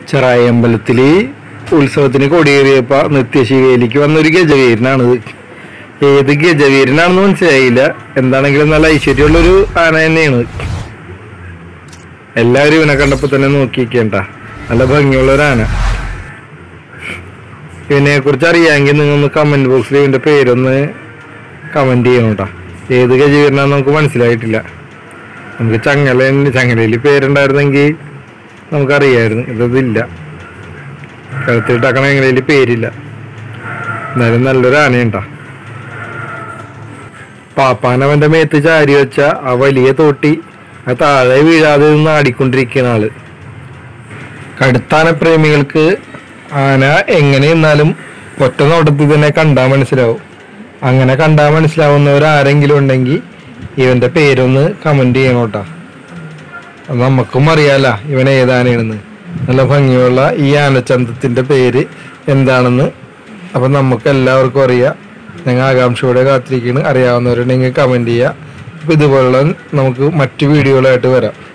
ചെറായി അമ്പലത്തില് ഉത്സവത്തിന് കൊടിയേറിയപ്പോ നിത്യശിവേലിക്ക് വന്നൊരു ഗജവീരനാണിത് ഏത് ഗജവീരനാണെന്ന് മനസ്സിലായില്ല എന്താണെങ്കിലും നല്ല ഐശ്വര്യമുള്ളൊരു ആന തന്നെയാണ് എല്ലാവരും ഇവനെ കണ്ടപ്പോ തന്നെ നോക്കിക്കേണ്ട നല്ല ഭംഗിയുള്ള ഒരു ആന ഇവനെ കുറിച്ച് അറിയാമെങ്കിൽ നിങ്ങൾ ഒന്ന് കമന്റ് ബോക്സിൽ ഇവന്റെ പേരൊന്ന് കമന്റ് ചെയ്യണം കേട്ടോ ഏത് ഗജവീരനാന്ന് നമുക്ക് മനസ്സിലായിട്ടില്ല നമുക്ക് ചങ്ങല ചങ്ങലയിൽ പേരുണ്ടായിരുന്നെങ്കിൽ നമുക്കറിയായിരുന്നു ഇതതില്ല കഴുത്തിട്ടാക്കണ ചങ്ങലയിൽ പേരില്ല എന്നാലും നല്ലൊരു ആനയുണ്ടാ പാപ്പാൻ അവന്റെ മേത്ത് ചാരി വെച്ച ആ വലിയ തോട്ടി ആ താഴെ വീഴാതെ നിന്ന് ആടിക്കൊണ്ടിരിക്കുന്ന ആള് കടുത്താന പ്രേമികൾക്ക് ആന എങ്ങനെ നിന്നാലും ഒറ്റ നോട്ടത്തിൽ തന്നെ കണ്ടാൽ മനസ്സിലാവും അങ്ങനെ കണ്ടാൽ മനസ്സിലാവുന്നവർ ആരെങ്കിലും ഉണ്ടെങ്കിൽ ഇവന്റെ പേരൊന്ന് കമന്റ് ചെയ്യണം കേട്ടാ അത് നമുക്കും അറിയാല ഇവൻ ഏതാനാണെന്ന് നല്ല ഭംഗിയുള്ള ഈ ആനച്ചന്തത്തിന്റെ പേര് എന്താണെന്ന് അപ്പൊ നമുക്ക് എല്ലാവർക്കും അറിയാം ഞങ്ങൾ ആകാംക്ഷയോടെ കാത്തിരിക്കുന്നു അറിയാവുന്നവരുണ്ടെങ്കിൽ കമന്റ് ചെയ്യുക അപ്പൊ ഇതുപോലുള്ള നമുക്ക് മറ്റു വീഡിയോകളായിട്ട് വരാം